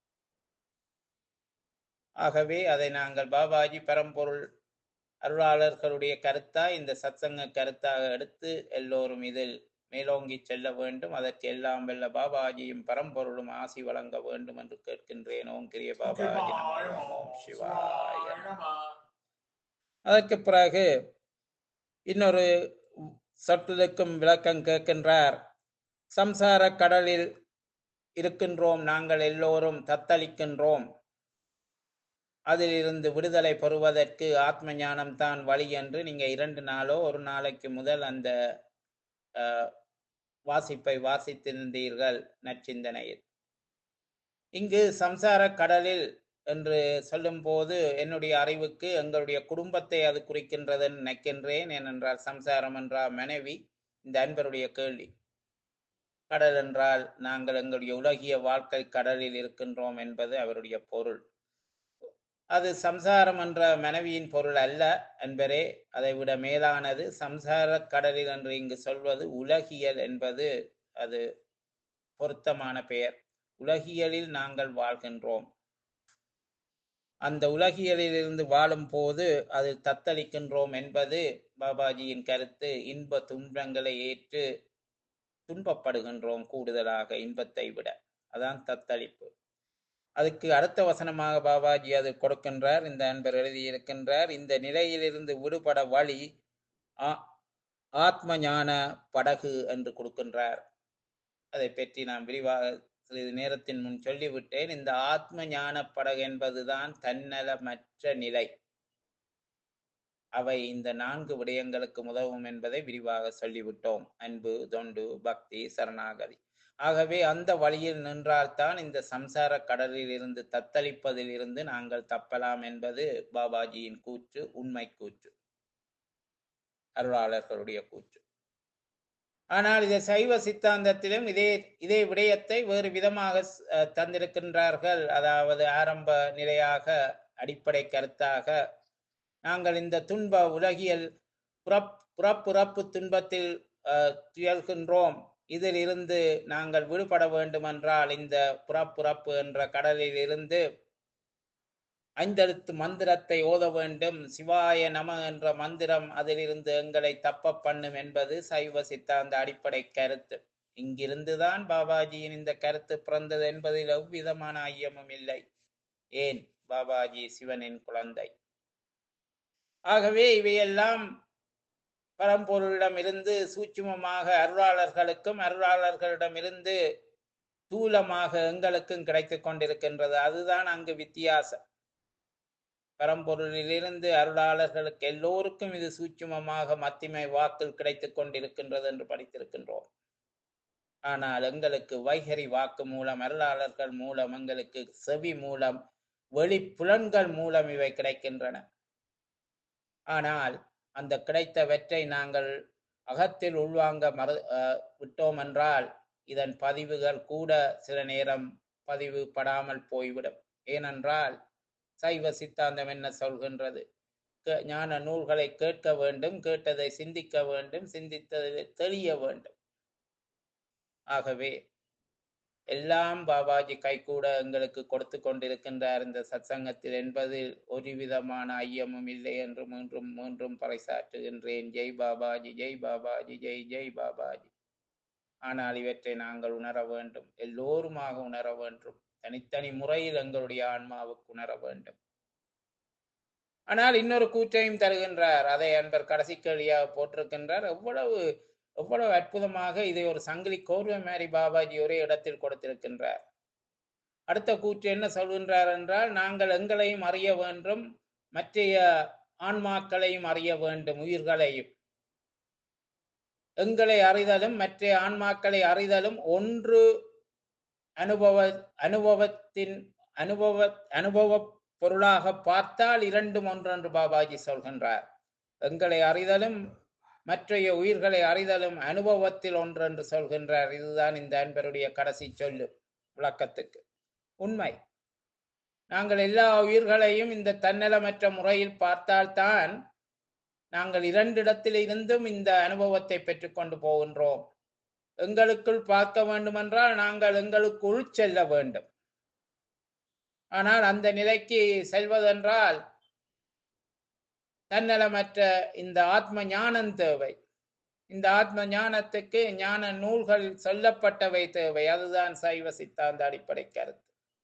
Speaker 1: ஆகவே அதை நாங்கள் பாபாஜி பரம்பொருள் அருளாளர்களுடைய கருத்தா இந்த சத்சங்க கருத்தாக எடுத்து எல்லோரும் இதில் மேலோங்கி செல்ல வேண்டும் அதற்கு எல்லாம் வெல்ல பாபாஜியும் பரம்பொருளும் ஆசி வழங்க வேண்டும் என்று கேட்கின்றேன் ஓம் கிரிய பாபாஜி நமோ
Speaker 2: Goodbye,
Speaker 1: ஓம்
Speaker 2: Namo.
Speaker 1: சிவாய
Speaker 2: Shivaya Nama.
Speaker 1: அதற்கு பிறகு இன்னொரு சொற்களுக்கும் விளக்கம் கேட்கின்றார் சம்சார கடலில் இருக்கின்றோம் நாங்கள் எல்லோரும் தத்தளிக்கின்றோம் அதிலிருந்து விடுதலை பெறுவதற்கு ஆத்ம ஞானம் தான் வழி என்று நீங்க இரண்டு நாளோ ஒரு நாளைக்கு முதல் அந்த அஹ், வாசிப்பை வாசித்திருந்தீர்கள் நற்சிந்தனையில் இங்கு சம்சார கடலில் என்று சொல்லும்போது என்னுடைய அறிவுக்கு எங்களுடைய குடும்பத்தை அது குறிக்கின்றதுன்னு நினைக்கின்றேன் ஏனென்றால் சம்சாரம் என்றால் மனைவி இந்த அன்பருடைய கேள்வி கடல் என்றால் நாங்கள் எங்களுடைய உலகிய வாழ்க்கை கடலில் இருக்கின்றோம் என்பது அவருடைய பொருள் அது சம்சாரம் என்ற மனைவியின் பொருள் அல்ல என்பரே அதை விட மேலானது சம்சார கடலில் என்று இங்கு சொல்வது உலகியல் என்பது அது பொருத்தமான பெயர் உலகியலில் நாங்கள் வாழ்கின்றோம் அந்த உலகியலிலிருந்து வாழும் போது அது தத்தளிக்கின்றோம் என்பது பாபாஜியின் கருத்து இன்ப துன்பங்களை ஏற்று துன்பப்படுகின்றோம் கூடுதலாக இன்பத்தை விட அதான் தத்தளிப்பு அதுக்கு அடுத்த வசனமாக பாபாஜி அது கொடுக்கின்றார் இந்த அன்பர் எழுதியிருக்கின்றார் இந்த நிலையிலிருந்து விடுபட வழி ஆ- ஆத்ம ஞான படகு என்று கொடுக்கின்றார் அதை பற்றி நான் விரிவாக சிறிது நேரத்தின் முன் சொல்லிவிட்டேன் இந்த ஆத்ம ஞான படகு என்பதுதான் தன்னலமற்ற நிலை அவை இந்த நான்கு விடயங்களுக்கு உதவும் என்பதை விரிவாக சொல்லிவிட்டோம் அன்பு தொண்டு பக்தி சரணாகதி ஆகவே அந்த வழியில் நின்றால்தான் இந்த சம்சார கடலில் இருந்து தத்தளிப்பதில் இருந்து நாங்கள் தப்பலாம் என்பது பாபாஜியின் கூற்று உண்மை கூற்று அருளாளர்களுடைய கூற்று ஆனால் இதை சைவ சித்தாந்தத்திலும் இதே இதே விடயத்தை வேறு விதமாக அஹ், தந்திருக்கின்றார்கள் அதாவது ஆரம்ப நிலையாக அடிப்படை கருத்தாக நாங்கள் இந்த துன்ப உலகியல் புறப் புறப்புறப்பு துன்பத்தில் அஹ், துயல்கின்றோம் இதில் இருந்து நாங்கள் விடுபட வேண்டுமென்றால் இந்த புறப்புறப்பு என்ற கடலில் இருந்து ஐந்தெழுத்து மந்திரத்தை ஓத வேண்டும் சிவாய நம என்ற மந்திரம் அதிலிருந்து எங்களை தப்ப பண்ணும் என்பது சைவ சித்தாந்த அடிப்படை கருத்து இங்கிருந்துதான் பாபாஜியின் இந்த கருத்து பிறந்தது என்பதில் எவ்விதமான ஐயமும் இல்லை ஏன் பாபாஜி சிவனின் குழந்தை ஆகவே இவையெல்லாம் பரம்பொருளிடமிருந்து சூட்சுமமாக அருளாளர்களுக்கும் அருளாளர்களிடமிருந்து தூலமாக எங்களுக்கும் கிடைத்துக் கொண்டிருக்கின்றது அதுதான் அங்கு வித்தியாசம் பரம்பொருளிலிருந்து அருளாளர்களுக்கு எல்லோருக்கும் இது சூட்சுமமாக மத்திமை வாக்கில் கிடைத்துக் கொண்டிருக்கின்றது என்று படித்திருக்கின்றோம் ஆனால் எங்களுக்கு வைகரி வாக்கு மூலம் அருளாளர்கள் மூலம் எங்களுக்கு செவி மூலம் வெளி புலன்கள் மூலம் இவை கிடைக்கின்றன ஆனால் அந்த கிடைத்தவற்றை நாங்கள் அகத்தில் உள்வாங்க மறு அஹ், விட்டோம் என்றால் இதன் பதிவுகள் கூட சில நேரம் பதிவு படாமல் போய்விடும் ஏனென்றால் சைவ சித்தாந்தம் என்ன சொல்கின்றது கே- ஞான நூல்களை கேட்க வேண்டும் கேட்டதை சிந்திக்க வேண்டும் சிந்தித்ததை தெளிய வேண்டும் ஆகவே எல்லாம் பாபாஜி கைகூட எங்களுக்கு கொடுத்து கொண்டிருக்கின்றார் இந்த சத்சங்கத்தில் என்பதில் ஒரு விதமான ஐயமும் இல்லை என்று மீண்டும் மீண்டும் பறைசாற்றுகின்றேன் ஜெய் பாபாஜி ஜெய் பாபாஜி ஜெய் ஜெய் பாபாஜி ஆனால் இவற்றை நாங்கள் உணர வேண்டும் எல்லோருமாக உணர வேண்டும் தனித்தனி முறையில் எங்களுடைய ஆன்மாவுக்கு உணர வேண்டும் ஆனால் இன்னொரு கூற்றையும் தருகின்றார் அதை அன்பர் கடைசி கேள்வியாக போட்டிருக்கின்றார் எவ்வளவு எவ்வளவு அற்புதமாக இதை ஒரு சங்கிலி கோர்வை மாதிரி பாபாஜி ஒரே இடத்தில் கொடுத்திருக்கின்றார் அடுத்த கூற்று என்ன சொல்கின்றார் என்றால் நாங்கள் எங்களையும் அறிய வேண்டும் மற்றைய ஆன்மாக்களையும் அறிய வேண்டும் உயிர்களையும் எங்களை அறிதலும் மற்ற ஆன்மாக்களை அறிதலும் ஒன்று அனுபவ அனுபவத்தின் அனுபவ அனுபவ பொருளாக பார்த்தால் இரண்டும் ஒன்றென்று பாபாஜி சொல்கின்றார் எங்களை அறிதலும் மற்றைய உயிர்களை அறிதலும் அனுபவத்தில் ஒன்றென்று சொல்கின்றார் இதுதான் இந்த அன்பருடைய கடைசி சொல்லு விளக்கத்துக்கு உண்மை நாங்கள் எல்லா உயிர்களையும் இந்த தன்னலமற்ற முறையில் பார்த்தால்தான் நாங்கள் இரண்டிடத்தில் இருந்தும் இந்த அனுபவத்தை பெற்றுக்கொண்டு போகின்றோம் எங்களுக்குள் பார்க்க வேண்டுமென்றால் நாங்கள் எங்களுக்குள் செல்ல வேண்டும் ஆனால் அந்த நிலைக்கு செல்வதென்றால் தன்னலமற்ற இந்த ஆத்ம ஞானம் தேவை இந்த ஆத்ம ஞானத்துக்கு ஞான நூல்களில் சொல்லப்பட்டவை தேவை அதுதான் சைவ சித்தாந்த அடிப்படை கருத்து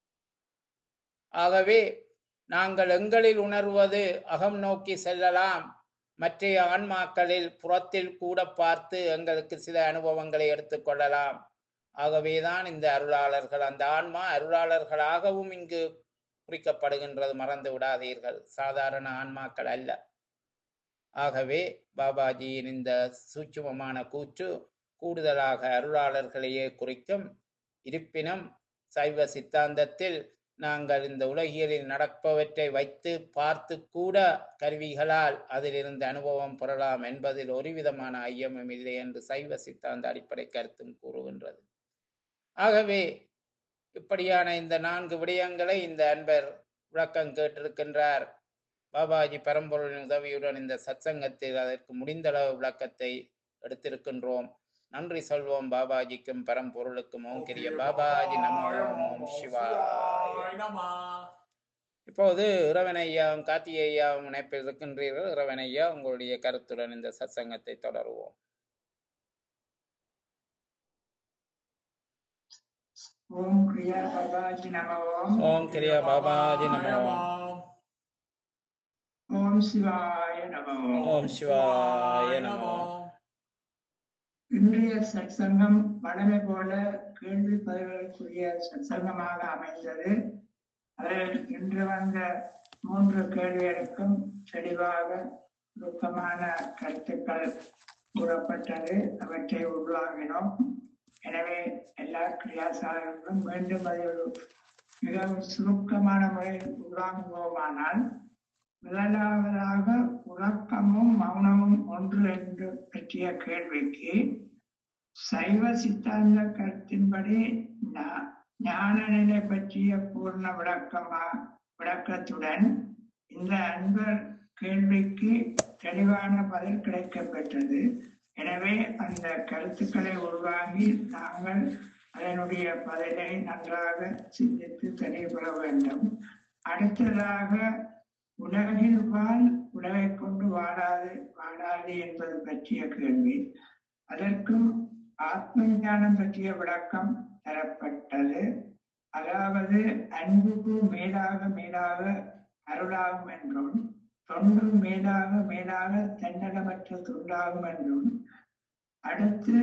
Speaker 1: ஆகவே நாங்கள் எங்களில் உணர்வது அகம் நோக்கி செல்லலாம் மற்றைய ஆன்மாக்களில் புறத்தில் கூட பார்த்து எங்களுக்கு சில அனுபவங்களை எடுத்துக்கொள்ளலாம் ஆகவேதான் இந்த அருளாளர்கள் அந்த ஆன்மா அருளாளர்களாகவும் இங்கு குறிக்கப்படுகின்றது மறந்து விடாதீர்கள் சாதாரண ஆன்மாக்கள் அல்ல ஆகவே பாபாஜியின் இந்த சூட்சுமமான கூற்று கூடுதலாக அருளாளர்களையே குறிக்கும் இருப்பினும் சைவ சித்தாந்தத்தில் நாங்கள் இந்த உலகியலில் நடப்பவற்றை வைத்து பார்த்து கூட கருவிகளால் அதிலிருந்து அனுபவம் பெறலாம் என்பதில் ஒரு விதமான ஐயமும் இல்லை என்று சைவ சித்தாந்த அடிப்படை கருத்தும் கூறுகின்றது ஆகவே இப்படியான இந்த நான்கு விடயங்களை இந்த அன்பர் விளக்கம் கேட்டிருக்கின்றார் பாபாஜி பரம்பொருளின் உதவியுடன் இந்த சத்சங்கத்தில் அதற்கு முடிந்தளவு விளக்கத்தை எடுத்திருக்கின்றோம் நன்றி சொல்வோம் பாபாஜிக்கும் பரம்பொருளுக்கும் ஓம் கிரிய பாபாஜி நமோ ஓம் சிவாய
Speaker 2: Namah.
Speaker 1: இப்போது இறைவன் ஐயாவும் கார்த்திகை ஐயாவும் இணைப்பில் இருக்கின்றீர்கள் இறைவன் ஐயா உங்களுடைய கருத்துடன் இந்த சத்சங்கத்தை தொடருவோம்
Speaker 3: ஓம் கிரியா பாபாஜி நம ஓம்
Speaker 1: ஓம் கிரியா பாபாஜி நமோ
Speaker 3: ஓம் சிவாய நம ஓம்
Speaker 1: ஓம் சிவாய நமோ
Speaker 3: இன்றைய சத்சங்கம் வடமை போல கேள்வி பதில்களுக்குரிய சத்சங்கமாக அமைந்தது அதில் இன்று வந்த மூன்று கேள்விகளுக்கும் தெளிவாக நுட்பமான கருத்துக்கள் கூறப்பட்டது அவற்றை உருவாகினோம் எனவே எல்லா கிரியாசாரர்களும் மீண்டும் அதை ஒரு மிகவும் சுருக்கமான முறையில் உருவாங்குவோமானால் முதலாவதாக உறக்கமும் மௌனமும் ஒன்று என்று பற்றிய கேள்விக்கு சைவ சித்தாந்த கருத்தின்படி ஞா- ஞான நிலை பற்றிய பூர்ண விளக்கமா விளக்கத்துடன் இந்த அன்பர் கேள்விக்கு தெளிவான பதில் கிடைக்கப்பெற்றது எனவே அந்த கருத்துக்களை உருவாகி நாங்கள் அதனுடைய பதிலை நன்றாக சிந்தித்து தெளிவுபெற வேண்டும் அடுத்ததாக உலகில் வாழ் உலகை கொண்டு வாழாது வாழாது என்பது பற்றிய கேள்வி அதற்கும் ஆத்ம ஞானம் பற்றிய விளக்கம் தரப்பட்டது அதாவது அன்புக்கு மேலாக மேலாக அருளாகும் என்றும் தொண்டு மேலாக மேலாக தன்னலமற்ற தொண்டாகும் என்றும் அடுத்து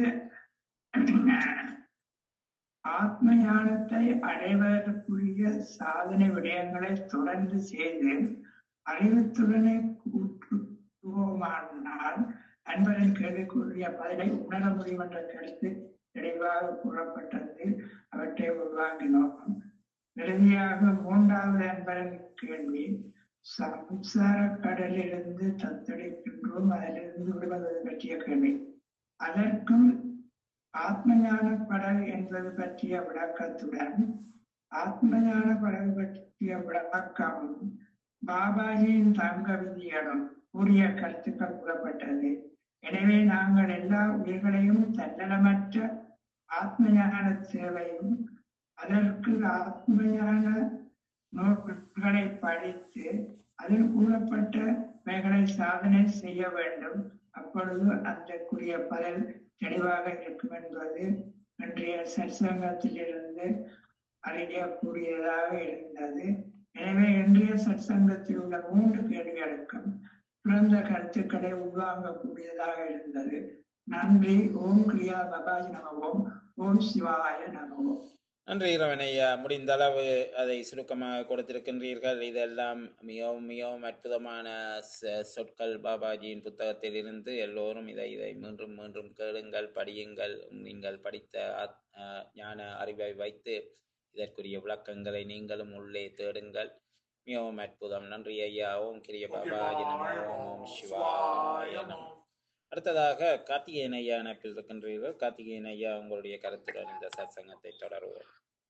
Speaker 3: ஆத்ம ஞானத்தை அடைவதற்குரிய சாதனை விடயங்களை தொடர்ந்து செய்து அறிவுத்துடனே கூட்டுவோமானால் அன்பரின் கேள்விக்குரிய பதிலை உணர முடியும் என்ற கருத்து தெளிவாக கூறப்பட்டது அவற்றை உருவாக்கினோம் இறுதியாக மூன்றாவது அன்பரின் கேள்வி சம்சார கடலிலிருந்து தத்தெடுக்கின்றோம் அதிலிருந்து விடுவது பற்றிய கேள்வி அதற்கும் ஆத்ம ஞான படகு என்பது பற்றிய விளக்கத்துடன் ஆத்ம ஞான படகு பற்றிய விளக்கமும் பாபாஜியின் தங்க விதிகளும் கூறிய கருத்துக்கள் கூறப்பட்டது எனவே நாங்கள் எல்லா உயிர்களையும் தன்னலமற்ற ஆத்ம ஞான சேவையும் அதற்கு ஆத்ம ஞான நோக்குகளை படித்து அதில் கூறப்பட்டவைகளை சாதனை செய்ய வேண்டும் அப்பொழுது அதற்குரிய பதில் தெளிவாக இருக்கும் என்பது இன்றைய சற்சங்கத்திலிருந்து அறியக்கூடியதாக இருந்தது எனவே இன்றைய சற்சங்கத்தில் உள்ள மூன்று கேள்விகளுக்கும் பிறந்த கருத்துக்களை உள்வாங்கக்கூடியதாக இருந்தது நன்றி ஓம் கிரியா பபாஜி நமவோம் ஓம் சிவாய நமவோம்
Speaker 1: நன்றி இரவன் ஐயா முடிந்த அளவு அதை சுருக்கமாக கொடுத்திருக்கின்றீர்கள் இதெல்லாம் மிகவும் மிகவும் அற்புதமான ச- சொற்கள் பாபாஜியின் புத்தகத்தில் இருந்து எல்லோரும் இதை இதை மீண்டும் மீண்டும் கேளுங்கள் படியுங்கள் நீங்கள் படித்த ஆத்- ஆஹ் ஞான அறிவை வைத்து இதற்குரிய விளக்கங்களை நீங்களும் உள்ளே தேடுங்கள் மிகவும் அற்புதம் நன்றி ஐயா ஓம் கிரிய பாபாஜி நமோ ஓம் சிவாய நமோ அடுத்ததாக கார்த்திகேயன் ஐயா இணைப்பில் இருக்கின்றீர்கள் கார்த்திகேயன் ஐயா உங்களுடைய கருத்துடன் இந்த சத்சங்கத்தை தொடருவோம்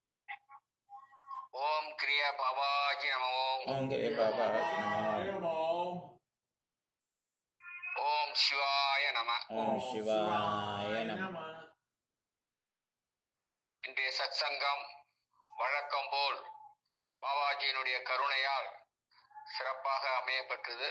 Speaker 4: ஓம் கிரியா பாபாஜி நமோ
Speaker 1: ஓம் கிரிய பாபாஜி நமோ
Speaker 4: ஓம் சிவாய நம
Speaker 1: ஓம் சிவாய நம
Speaker 4: இன்றைய சத்சங்கம் வழக்கம் போல் பாபாஜியினுடைய கருணையால் சிறப்பாக அமையப்பட்டது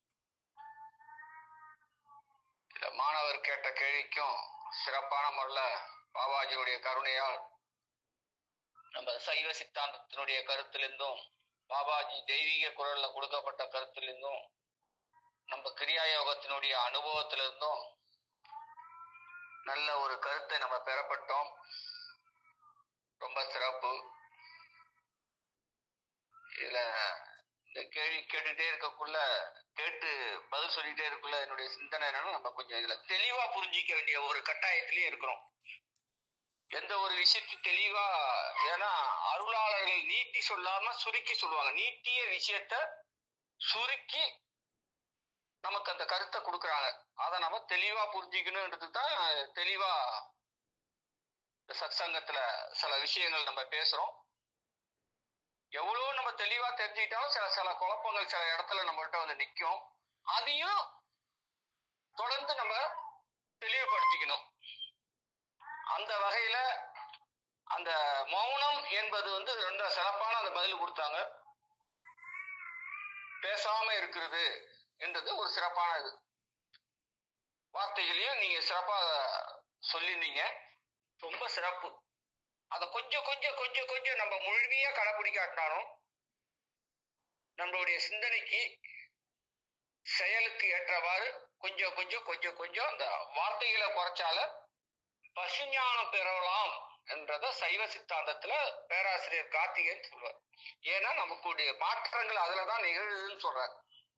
Speaker 4: இதுல மாணவர் கேட்ட கேள்விக்கும் சிறப்பான முறையில் பாபாஜியுடைய கருணையால் நம்ம சைவ சித்தாந்தத்தினுடைய கருத்திலிருந்தும் பாபாஜி தெய்வீக குரல்ல கொடுக்கப்பட்ட கருத்திலிருந்தும் நம்ம கிரியா யோகத்தினுடைய அனுபவத்திலிருந்தும் நல்ல ஒரு கருத்தை நம்ம பெறப்பட்டோம் ரொம்ப சிறப்பு இதுல இந்த கேள்வி கேட்டுட்டே இருக்கக்குள்ள கேட்டு பதில் சொல்லிட்டே இருக்கக்குள்ள என்னுடைய சிந்தனை என்னன்னா நம்ம கொஞ்சம் இதுல தெளிவா புரிஞ்சிக்க வேண்டிய ஒரு கட்டாயத்திலயும் இருக்கிறோம் எந்த ஒரு விஷயத்தையும் தெளிவா ஏன்னா அருளாளர்கள் நீட்டி சொல்லாம சுருக்கி சொல்லுவாங்க நீட்டிய விஷயத்த சுருக்கி நமக்கு அந்த கருத்தை கொடுக்குறாங்க அதை நம்ம தெளிவா புரிஞ்சுக்கணுன்றது தான் தெளிவா இந்த சத்சங்கத்துல சில விஷயங்கள் நம்ம பேசுறோம் எவ்வளவு நம்ம தெளிவா தெரிஞ்சுக்கிட்டாலும் சில சில குழப்பங்கள் சில இடத்துல நம்மள்ட்ட வந்து நிக்கும் அதையும் தொடர்ந்து நம்ம தெளிவுபடுத்திக்கணும் அந்த வகையில அந்த மௌனம் என்பது வந்து ரொம்ப சிறப்பான அந்த பதில் கொடுத்தாங்க பேசாம இருக்கிறது என்றது ஒரு சிறப்பான இது வார்த்தைகளையும் நீங்க சிறப்பா சொல்லியிருந்தீங்க ரொம்ப சிறப்பு அதை கொஞ்சம் கொஞ்சம் கொஞ்சம் கொஞ்சம் நம்ம முழுமையா கடைபிடிக்காட்டாலும் நம்மளுடைய சிந்தனைக்கு செயலுக்கு ஏற்றவாறு கொஞ்சம் கொஞ்சம் கொஞ்சம் கொஞ்சம் அந்த வார்த்தைகளை குறைச்சால பசுஞானம் பெறலாம் என்றத சைவ சித்தாந்தத்துல பேராசிரியர் கார்த்திகேயன் சொல்வார் ஏன்னா நமக்குடைய மாற்றங்கள் அதுலதான் நிகழுதுன்னு சொல்றார்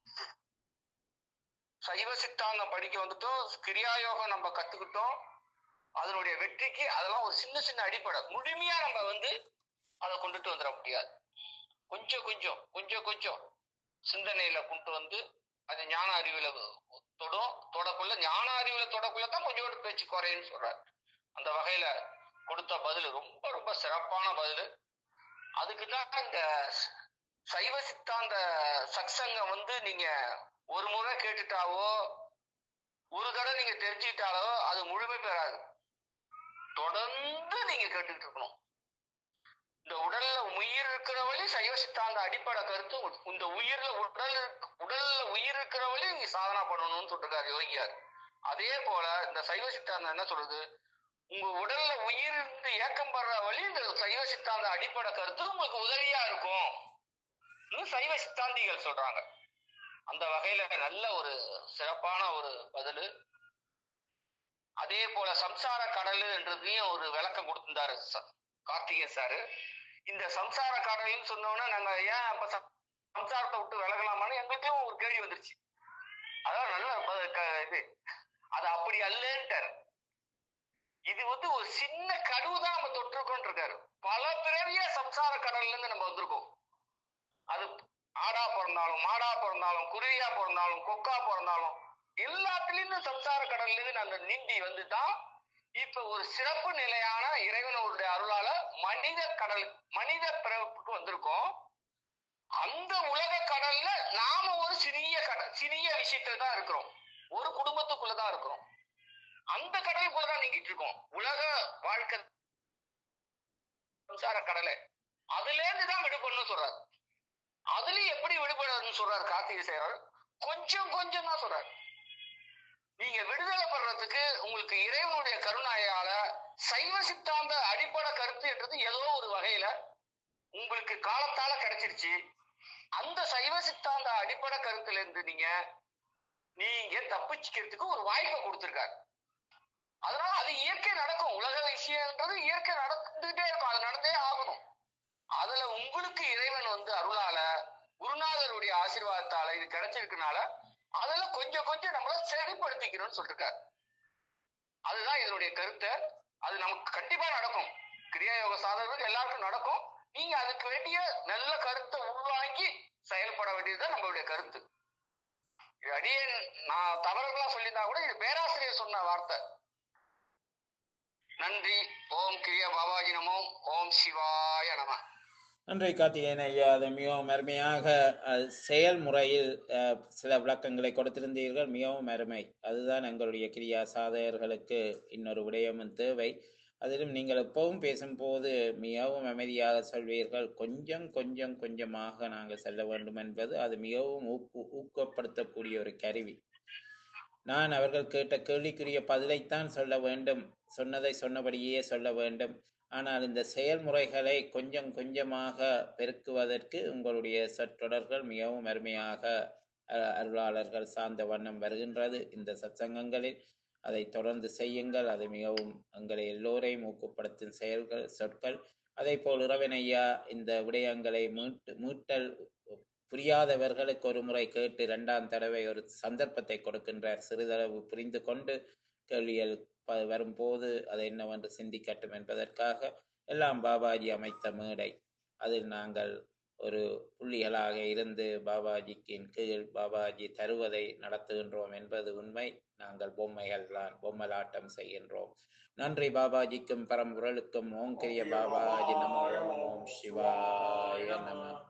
Speaker 4: சைவ சித்தாந்தம் படிக்க வந்துட்டோம் கிரியாயோகம் நம்ம கத்துக்கிட்டோம் அதனுடைய வெற்றிக்கு அதெல்லாம் ஒரு சின்ன சின்ன அடிப்படை முழுமையா நம்ம வந்து அதை கொண்டுட்டு வந்துட முடியாது கொஞ்சம் கொஞ்சம் கொஞ்சம் கொஞ்சம் சிந்தனையில கொண்டு வந்து அது ஞான அறிவுல தொடும் தொடக்குள்ள ஞான அறிவுல தொடக்குள்ள தான் கொஞ்சோண்டு பேச்சு குறையுன்னு சொல்றாரு அந்த வகையில கொடுத்த பதில் ரொம்ப ரொம்ப சிறப்பான பதில் அதுக்கு தான் இந்த சைவ சித்தாந்த சத்சங்கம் வந்து நீங்க ஒரு முறை கேட்டுட்டாவோ ஒரு தடவை நீங்க தெரிஞ்சுக்கிட்டாலோ அது முழுமை பெறாது தொடர்ந்து நீங்க கேட்டுக்கிட்டு இருக்கணும் இந்த உடல்ல உயிர் இருக்கிற வழி சைவ சித்தாந்த அடிப்படை கருத்து உ- இந்த உயிர்ல உடல் இருக்க- உடல்ல உயிர் இருக்கிற வழி நீங்க சாதனா பண்ணணும்னு சொல்லிருக்காரு யோகியார் அதே போல இந்த சைவ சித்தாந்தம் என்ன சொல்லுது உங்க உடல்ல உயிர் இருந்து ஏக்கம் படுற வழி இந்த சைவ சித்தாந்த அடிப்படை கருத்து உங்களுக்கு உதவியா இருக்கும் இன்னும் சைவ சித்தாந்திகள் சொல்றாங்க அந்த வகையில நல்ல ஒரு சிறப்பான ஒரு பதிலு அதே போல சம்சார கடல் என்றதையும் ஒரு விளக்கம் கொடுத்திருந்தாரு ச- கார்த்திகேயன் சாரு இந்த சம்சார கடல்னு சொன்னோன்னே நாங்க ஏன் அப்ப ச- சம்சாரத்தை விட்டு விலகலாமான்னு எங்களுக்கும் ஒரு கேள்வி வந்துருச்சு அதான் நல்ல ப- க- இது அது அப்படி அல்லன்ட்டார் இது வந்து ஒரு சின்ன கடுவு தான் நம்ம தொட்டிருக்கோம் இருக்காரு பல பிறவிய சம்சார கடல்ல இருந்து நம்ம வந்திருக்கோம் அது ஆடா பிறந்தாலும் மாடா பிறந்தாலும் குருவியா பிறந்தாலும் கொக்கா பிறந்தாலும் எல்லாத்துலயும் சம்சார கடல்ல இருந்து நாங்க நீந்தி வந்து தான் இப்ப ஒரு சிறப்பு நிலையான இறைவனுடைய அருளால மனித கடல் மனித பிறப்புக்கு வந்திருக்கோம் அந்த உலக கடல்ல நாம ஒரு சிறிய கடல் சிறிய விஷயத்துல தான் இருக்கிறோம் ஒரு குடும்பத்துக்குள்ளதான் இருக்கிறோம் அந்த கடலுக்குள்ளதான் நீங்கிட்டு இருக்கோம் உலக வாழ்க்கை சம்சார கடலை அதுல இருந்து தான் விடுபடணும்னு சொல்றாரு அதுலயும் எப்படி விடுபடுறதுன்னு சொல்றாரு கார்த்திகை சேரர் கொஞ்சம் கொஞ்சம் தான் சொல்றாரு நீங்க விடுதலை படுறதுக்கு உங்களுக்கு இறைவனுடைய கருணாயால சைவ சித்தாந்த அடிப்படை கருத்து என்றது ஏதோ ஒரு வகையில உங்களுக்கு காலத்தால கிடைச்சிருச்சு அந்த சைவ சித்தாந்த அடிப்படை கருத்துல இருந்து நீங்க நீங்க தப்பிச்சுக்கிறதுக்கு ஒரு வாய்ப்பை கொடுத்திருக்காரு அதனால அது இயற்கை நடக்கும் உலக விஷயம்ன்றது இயற்கை நடந்துகிட்டே இருக்கும் அது நடந்தே ஆகணும் அதுல உங்களுக்கு இறைவன் வந்து அருளால குருநாதருடைய ஆசீர்வாதத்தால இது கிடைச்சிருக்கனால அதுல கொஞ்சம் கொஞ்சம் நம்மள சரிப்படுத்திக்கணும்னு சொல்லிருக்காரு அதுதான் இதனுடைய கருத்தை அது நமக்கு கண்டிப்பா நடக்கும் கிரியா யோக சாதகர்களுக்கு எல்லாருக்கும் நடக்கும் நீங்க அதுக்கு வேண்டிய நல்ல கருத்தை உள்வாங்கி செயல்பட வேண்டியதுதான் நம்மளுடைய கருத்து இது அடியே நான் தவறுகளா சொல்லியிருந்தா கூட இது பேராசிரியர் சொன்ன வார்த்தை நன்றி ஓம் கிரியா பாபாஜி நமோ ஓம் சிவாய நம
Speaker 1: நன்றி கார்த்திகேயன் ஐயா அது மிகவும் அருமையாக அஹ், செயல்முறையில் அஹ், சில விளக்கங்களை கொடுத்திருந்தீர்கள் மிகவும் அருமை அதுதான் எங்களுடைய கிரியா சாதகர்களுக்கு இன்னொரு விடயமும் தேவை அதிலும் நீங்கள் எப்பவும் பேசும்போது மிகவும் அமைதியாக சொல்வீர்கள் கொஞ்சம் கொஞ்சம் கொஞ்சமாக நாங்கள் செல்ல வேண்டும் என்பது அது மிகவும் ஊக்கு ஊக்கப்படுத்தக்கூடிய ஒரு கருவி நான் அவர்கள் கேட்ட கேள்விக்குரிய பதிலைத்தான் சொல்ல வேண்டும் சொன்னதை சொன்னபடியே சொல்ல வேண்டும் ஆனால் இந்த செயல்முறைகளை கொஞ்சம் கொஞ்சமாக பெருக்குவதற்கு உங்களுடைய சொற்றொடர்கள் மிகவும் அருமையாக அஹ், அருளாளர்கள் சார்ந்த வண்ணம் வருகின்றது இந்த சத்சங்கங்களில் அதை தொடர்ந்து செய்யுங்கள் அது மிகவும் எங்களை எல்லோரையும் ஊக்கப்படுத்தும் செயல்கள் சொற்கள் அதே போல் இறைவனையா இந்த விடயங்களை மீட்டு மீட்டல் புரியாதவர்களுக்கு ஒரு முறை கேட்டு இரண்டாம் தடவை ஒரு சந்தர்ப்பத்தை கொடுக்கின்றார் சிறிதளவு புரிந்து கொண்டு கேள்விகள் ப- வரும்போது அது என்னவென்று சிந்திக்கட்டும் என்பதற்காக எல்லாம் பாபாஜி அமைத்த மேடை அதில் நாங்கள் ஒரு புள்ளிகளாக இருந்து பாபாஜிக்கின் கீழ் பாபாஜி தருவதை நடத்துகின்றோம் என்பது உண்மை நாங்கள் பொம்மைகள் தான் பொம்மலாட்டம் செய்கின்றோம் நன்றி பாபாஜிக்கும் பரம்பொருளுக்கும் ஓம் கிரிய பாபாஜி நமோ ஓம் சிவாய நம